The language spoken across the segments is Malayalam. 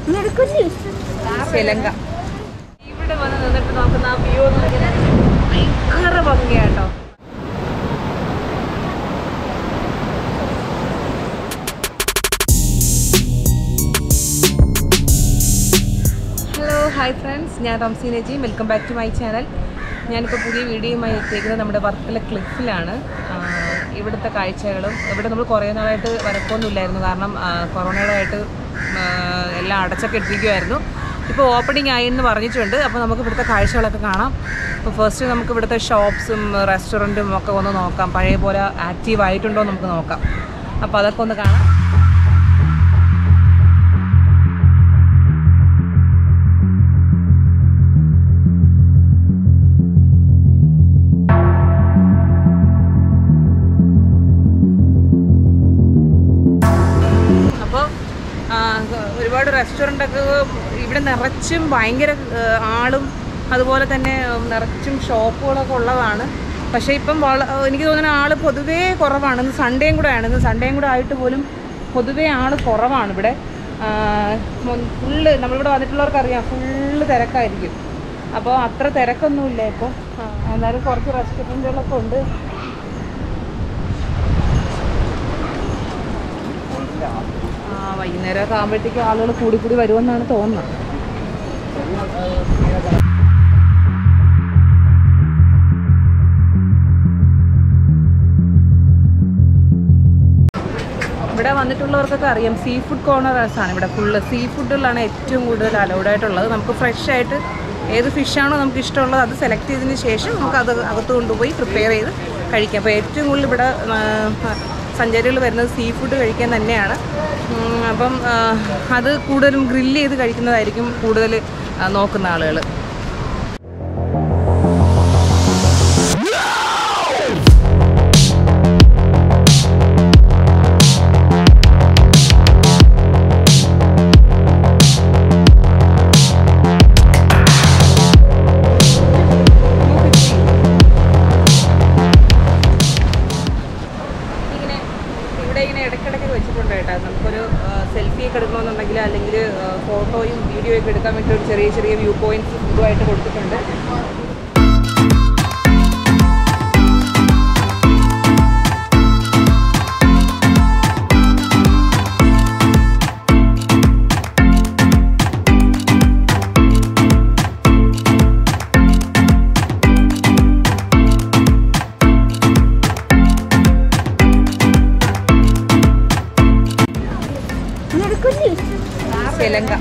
ശ്രീലങ്ക ഇവിടെ വന്ന് നിന്നിട്ട് നോക്കുന്ന ആ വ്യൂ എന്ന് പറഞ്ഞാൽ ഭയങ്കര ഭംഗിയാട്ടോ ഹലോ ഹായ് ഫ്രണ്ട്സ് ഞാൻ Ramsi Naji welcome back to my channel ഞാനിപ്പോൾ പുതിയ വീഡിയോയുമായി എത്തിയിരിക്കുന്നത് നമ്മുടെ വർക്കല ക്ലിഫിലാണ് ആഹ് ഇവിടുത്തെ കാഴ്ചകളും ഇവിടെ നമ്മൾ കുറേ നാളായിട്ട് വരക്കൊന്നുമില്ലായിരുന്നു കാരണം ആഹ് കൊറോണയുടെ ആയിട്ട് ആഹ് എല്ലാം അടച്ചൊക്കെ ഇട്ടിരിക്കുമായിരുന്നു ഇപ്പോൾ ഓപ്പണിംഗ് ആയി എന്ന് പറഞ്ഞിട്ടുണ്ട് അപ്പോൾ നമുക്ക് ഇവിടുത്തെ കാഴ്ചകളൊക്കെ കാണാം അപ്പോൾ ഫസ്റ്റ് നമുക്ക് ഇവിടുത്തെ ഷോപ്സും റെസ്റ്റോറൻറ്റും ഒക്കെ ഒന്ന് നോക്കാം പഴയ പോലെ ആക്റ്റീവ് ആയിട്ടുണ്ടോ എന്ന് നമുക്ക് നോക്കാം അപ്പോൾ അതൊക്കെ ഒന്ന് കാണാം അപ്പോൾ ഒരുപാട് റെസ്റ്റോറൻ്റ് ഒക്കെ ഇവിടെ നിറച്ചും ഭയങ്കര ആ, ആളും അതുപോലെ തന്നെ ഉം, നിറച്ചും ഷോപ്പുകളൊക്കെ ഉള്ളതാണ് പക്ഷേ ഇപ്പം വള എനിക്ക് തോന്നുന്ന ആൾ പൊതുവേ കുറവാണ് ഇന്ന് സൺഡേയും കൂടെ ആണ് ഇന്ന് സൺഡേയും കൂടെ ആയിട്ട് പോലും പൊതുവേ ആൾ കുറവാണ് ഇവിടെ ഫുള്ള് നമ്മളിവിടെ വന്നിട്ടുള്ളവർക്ക് അറിയാം ഫുള്ള് തിരക്കായിരിക്കും അപ്പോൾ അത്ര തിരക്കൊന്നുമില്ല ഇപ്പോൾ എന്നാലും കുറച്ച് റെസ്റ്റോറൻറ്റുകളൊക്കെ ഉണ്ട് ആ വൈകുന്നേരമൊക്കെ ആകുമ്പോഴത്തേക്കും ആളുകൾ കൂടി കൂടി വരുമെന്നാണ് തോന്നുന്നത് ഇവിടെ വന്നിട്ടുള്ളവർക്കൊക്കെ അറിയാം സീ ഫുഡ് കോർണേഴ്സ് ആണ് ഇവിടെ ഫുള്ള് സീ ഫുഡുകളാണ് ഏറ്റവും കൂടുതൽ അലൗഡ് ആയിട്ടുള്ളത് നമുക്ക് ഫ്രഷ് ആയിട്ട് ഏത് ഫിഷാണോ നമുക്ക് ഇഷ്ടമുള്ളത് അത് സെലക്ട് ചെയ്തതിന് ശേഷം നമുക്ക് അത് അകത്ത് കൊണ്ടുപോയി പ്രിപ്പയർ ചെയ്ത് കഴിക്കാം അപ്പോൾ ഏറ്റവും കൂടുതൽ ഇവിടെ സഞ്ചാരികൾ വരുന്നത് സീ ഫുഡ് കഴിക്കാൻ തന്നെയാണ് ഉം, അപ്പം ആ, അത് കൂടുതലും ഗ്രില്ല് ചെയ്ത് കഴിക്കുന്നതായിരിക്കും കൂടുതൽ ആ, നോക്കുന്ന ആളുകൾ ഇങ്ങനെ ഇവിടെ ഇങ്ങനെ ഇടയ്ക്കിടയ്ക്ക് വെച്ചിട്ടുണ്ട് കേട്ടോ നമുക്കൊരു സെൽഫി ഒക്കെ എടുക്കണമെന്നുണ്ടെങ്കിൽ അല്ലെങ്കിൽ ഫോട്ടോയും വീഡിയോ ഒക്കെ എടുക്കാൻ വേണ്ടി ഒരു ചെറിയ ചെറിയ വ്യൂ പോയിന്റ്സ് ഇതുമായിട്ട് കൊടുത്തിട്ടുണ്ട് ശ്രീലങ്ക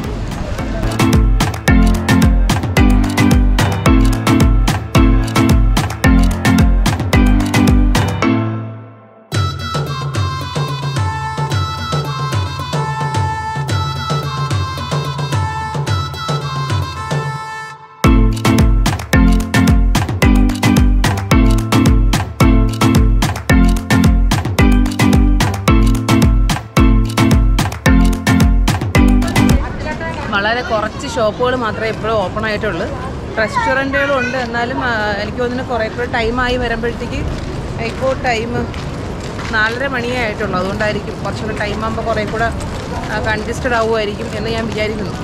വളരെ കുറച്ച് ഷോപ്പുകൾ മാത്രമേ ഇപ്പോഴും ഓപ്പൺ ആയിട്ടുള്ളൂ റെസ്റ്റോറൻറ്റുകളും ഉണ്ട് എന്നാലും ആ, എനിക്ക് തോന്നുന്നു കുറേ കൂടെ ടൈമായി വരുമ്പോഴത്തേക്ക് ഇപ്പോൾ ടൈം നാലര മണിയേ ആയിട്ടുള്ളൂ അതുകൊണ്ടായിരിക്കും കുറച്ചുകൂടെ ടൈം ആകുമ്പോൾ കുറേ കൂടെ കൺജസ്റ്റഡ് ആവുമായിരിക്കും എന്ന് ഞാൻ വിചാരിക്കുന്നു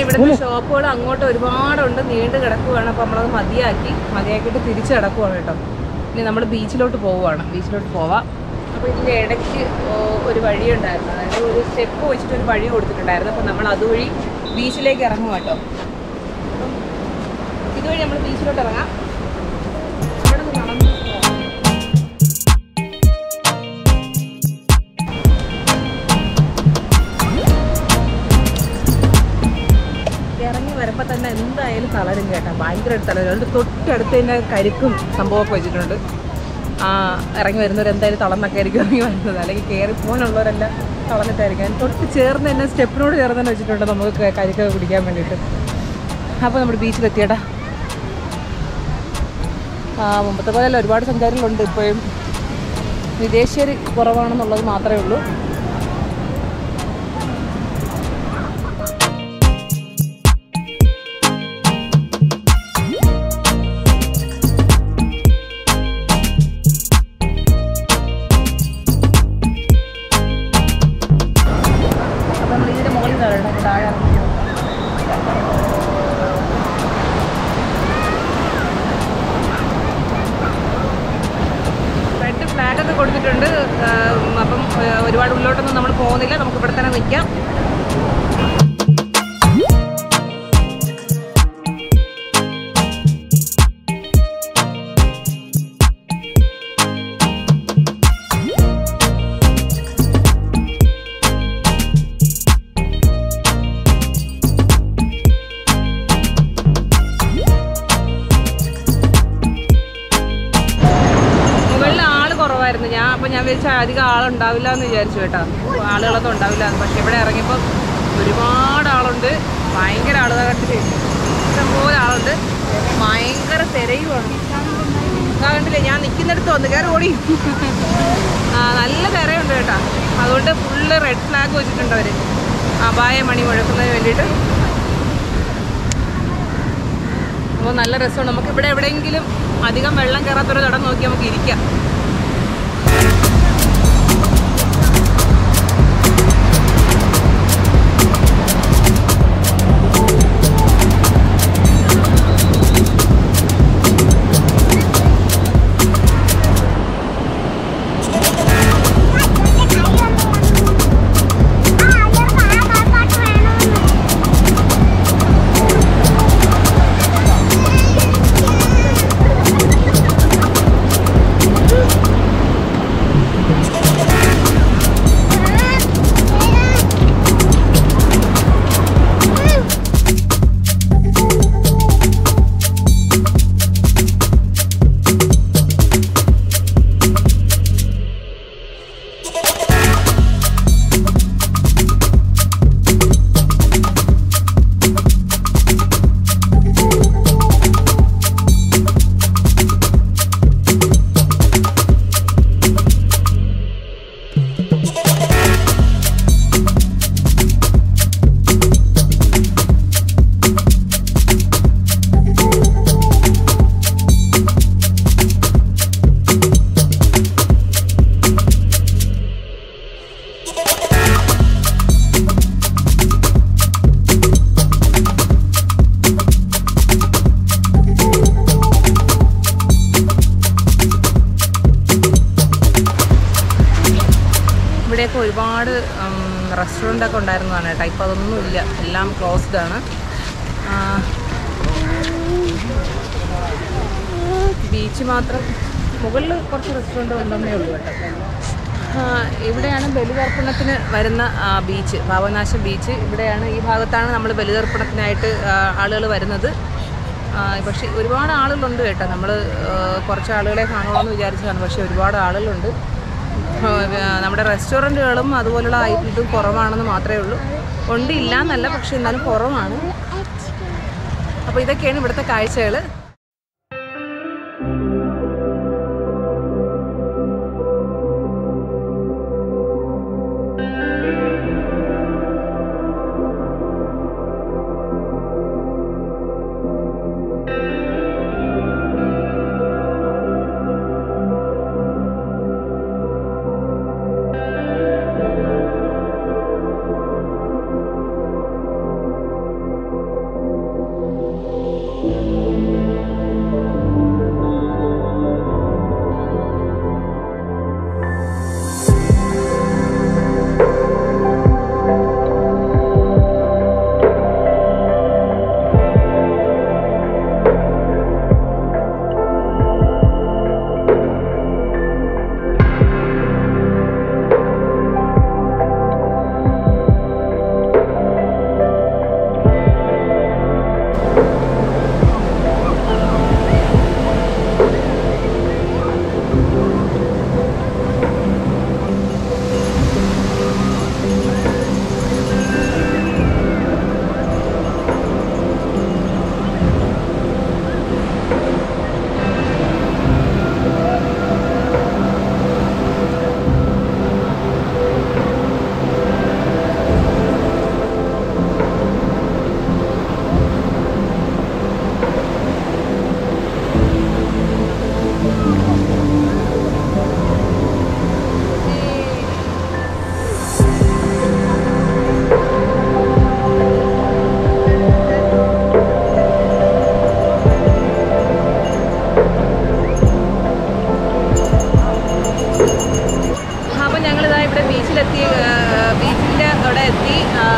ഇവിടുത്തെ ഷോപ്പുകൾ അങ്ങോട്ട് ഒരുപാടുണ്ട് നീണ്ടു കിടക്കുവാണ് അപ്പോൾ നമ്മളത് മതിയാക്കി മതിയാക്കിയിട്ട് തിരിച്ച് കിടക്കുവാണ് കേട്ടോ ഇനി നമ്മൾ ബീച്ചിലോട്ട് പോവുകയാണ് ബീച്ചിലോട്ട് പോവാം അപ്പോൾ ഇതിൻ്റെ ഇടയ്ക്ക് ഓ- ഒരു വഴിയുണ്ടായിരുന്നു അതായത് ഒരു സ്റ്റെപ്പ് വെച്ചിട്ട് ഒരു വഴി കൊടുത്തിട്ടുണ്ടായിരുന്നു അപ്പോൾ നമ്മൾ അതുവഴി ബീച്ചിലേക്ക് ഇറങ്ങും കേട്ടോ അപ്പം ഇതുവഴി നമ്മൾ ബീച്ചിലോട്ട് ഇറങ്ങാം അവിടെ നിന്ന് നടന്ന് പോവാം. ഇറങ്ങി വരുമ്പോൾ തന്നെ എന്തായാലും തളരും കേട്ടോ ഭയങ്കരമായിട്ട് തളരും അതിൻ്റെ തൊട്ടടുത്ത് തന്നെ കരിക്കും സംഭവമൊക്കെ വെച്ചിട്ടുണ്ട് ആ ഇറങ്ങി വരുന്നവർ എന്തായാലും തളർന്നൊക്കെ ആയിരിക്കും ഇറങ്ങി വരുന്നത് അല്ലെങ്കിൽ കയറി പോകാനുള്ളവരെല്ലാം തളർന്നിട്ടായിരിക്കും അതിന് തൊട്ട് ചേർന്ന് തന്നെ സ്റ്റെപ്പിനോട് ചേർന്ന് തന്നെ വെച്ചിട്ടുണ്ട് നമുക്ക് ക- കരിക്കൊക്കെ കുടിക്കാൻ വേണ്ടിയിട്ട് അപ്പോൾ നമ്മുടെ ബീച്ചിലെത്തിയടാ ആ മുമ്പത്തെ പോലെയല്ല ഒരുപാട് സഞ്ചാരികളുണ്ട് ഇപ്പോഴും വിദേശീയർ കുറവാണെന്നുള്ളത് മാത്രമേ ഉള്ളൂ അപ്പോൾ നമ്മൾ ഇതിൻ്റെ മുകളിൽ കയറണം അപ്പോൾ താഴെ ഇറങ്ങി നോക്കാം. റെഡ് ഫ്ലാഗ് ഒക്കെ കൊടുത്തിട്ടുണ്ട് ആ, അപ്പം ആ, ഒരുപാട് ഉള്ളോട്ടൊന്നും നമ്മൾ പോകുന്നില്ല നമുക്ക് ഇവിടെ തന്നെ നിൽക്കാം മുകളിൽ ആള് കുറവായിരുന്നു ഞാൻ അപ്പം ഞാൻ വിചാരിച്ച അധികം ആളുണ്ടാവില്ല എന്ന് വിചാരിച്ചു കേട്ടോ ആളുകളൊന്നും ഉണ്ടാവില്ല എന്ന്. പക്ഷെ ഇവിടെ ഇറങ്ങിയപ്പോൾ ഒരുപാട് ആളുണ്ട് ഭയങ്കര ആളുകൾ കണ്ടിട്ട് ഇഷ്ടംപോലെ ആളുണ്ട് ഭയങ്കര തിരയുമാണ് ആ കണ്ടില്ലേ ഞാൻ നിൽക്കുന്നിടത്ത് വന്ന് കയറി ഓടി ആ നല്ല തിരയുണ്ട് കേട്ടോ അതുകൊണ്ട് ഫുള്ള് റെഡ് ഫ്ലാഗ് വെച്ചിട്ടുണ്ട് അവർ അപായ മണി മുഴക്കുന്നതിന് വേണ്ടിയിട്ട് അപ്പോൾ നല്ല രസമാണ് നമുക്ക് ഇവിടെ എവിടെയെങ്കിലും അധികം വെള്ളം കയറാത്തൊരു തടം നോക്കി നമുക്ക് ഇരിക്കാം ഇവിടെയൊക്കെ ഒരുപാട് റെസ്റ്റോറൻ്റ് ഒക്കെ ഉണ്ടായിരുന്നതാണ് കേട്ടോ ഇപ്പോൾ അതൊന്നുമില്ല എല്ലാം ക്ലോസ്ഡ് ആണ് ആ, ബീച്ച് മാത്രം മുകളിൽ കുറച്ച് റെസ്റ്റോറൻ്റ് ഉണ്ടെന്നേ ഉള്ളൂ കേട്ടോ ആ, ഇവിടെയാണ് ബലിതർപ്പണത്തിന് വരുന്ന ആ, ബീച്ച് പാവനാശ ബീച്ച് ഇവിടെയാണ് ഈ ഭാഗത്താണ് നമ്മൾ ബലിതർപ്പണത്തിനായിട്ട് ആളുകൾ വരുന്നത് ആ, പക്ഷേ ഒരുപാട് ആളുകളുണ്ട് കേട്ടോ നമ്മൾ കുറച്ച് ആളുകളെ കാണുള്ളൂ എന്ന് വിചാരിച്ചതാണ് പക്ഷേ ഒരുപാട് ആളുകളുണ്ട് ആ, നമ്മുടെ റെസ്റ്റോറൻറ്റുകളും അതുപോലുള്ള ഐ- ഇതും കുറവാണെന്ന് മാത്രമേ ഉള്ളൂ ഉണ്ട് ഇല്ല എന്നല്ല പക്ഷേ എന്നാലും കുറവാണ് അപ്പോൾ ഇതൊക്കെയാണ് ഇവിടുത്തെ കാഴ്ചകൾ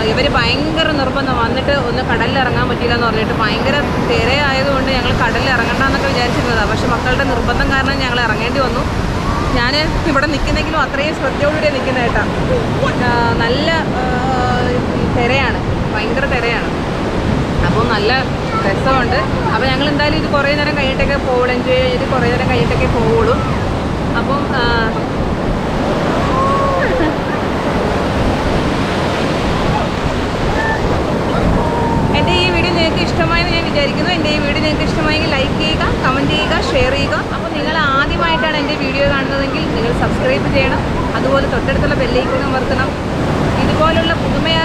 ഇവർ ഭയങ്കര നിർബന്ധം വന്നിട്ട് ഒന്ന് കടലിൽ ഇറങ്ങാൻ പറ്റില്ല എന്ന് പറഞ്ഞിട്ട് ഭയങ്കര തിരയായതുകൊണ്ട് ഞങ്ങൾ കടലിൽ ഇറങ്ങണ്ടെന്നൊക്കെ വിചാരിച്ചിരുന്നതാണ് പക്ഷെ മക്കളുടെ നിർബന്ധം കാരണം ഞങ്ങൾ ഇറങ്ങേണ്ടി വന്നു ഞാൻ ഇവിടെ നിൽക്കുന്നെങ്കിലും അത്രയും ശ്രദ്ധയോടുകൂടി നിൽക്കുന്ന കേട്ടാ ആ, നല്ല ആ, തിരയാണ് ഭയങ്കര തിരയാണ് അപ്പോൾ നല്ല രസമുണ്ട് അപ്പോൾ ഞങ്ങൾ എന്തായാലും ഇത് കുറേ നേരം കഴിഞ്ഞിട്ടൊക്കെ പോകുള്ളൂ എൻജോയ് ചെയ്തിട്ട് കുറേ നേരം കഴിഞ്ഞിട്ടൊക്കെ പോവുള്ളൂ അപ്പം ആ, എൻ്റെ ഈ വീഡിയോ നിങ്ങൾക്ക് ഇഷ്ടമായെന്ന് ഞാൻ വിചാരിക്കുന്നു എൻ്റെ ഈ വീഡിയോ നിങ്ങൾക്ക് ഇഷ്ടമായെങ്കിൽ ലൈക്ക് ചെയ്യുക കമൻറ്റ് ചെയ്യുക ഷെയർ ചെയ്യുക അപ്പോൾ നിങ്ങൾ ആദ്യമായിട്ടാണ് എൻ്റെ വീഡിയോ കാണുന്നതെങ്കിൽ നിങ്ങൾ സബ്സ്ക്രൈബ് ചെയ്യണം അതുപോലെ തൊട്ടടുത്തുള്ള ബെല്ലൈക്കൺ അമർത്തണം ഇതുപോലുള്ള പുതുമയായ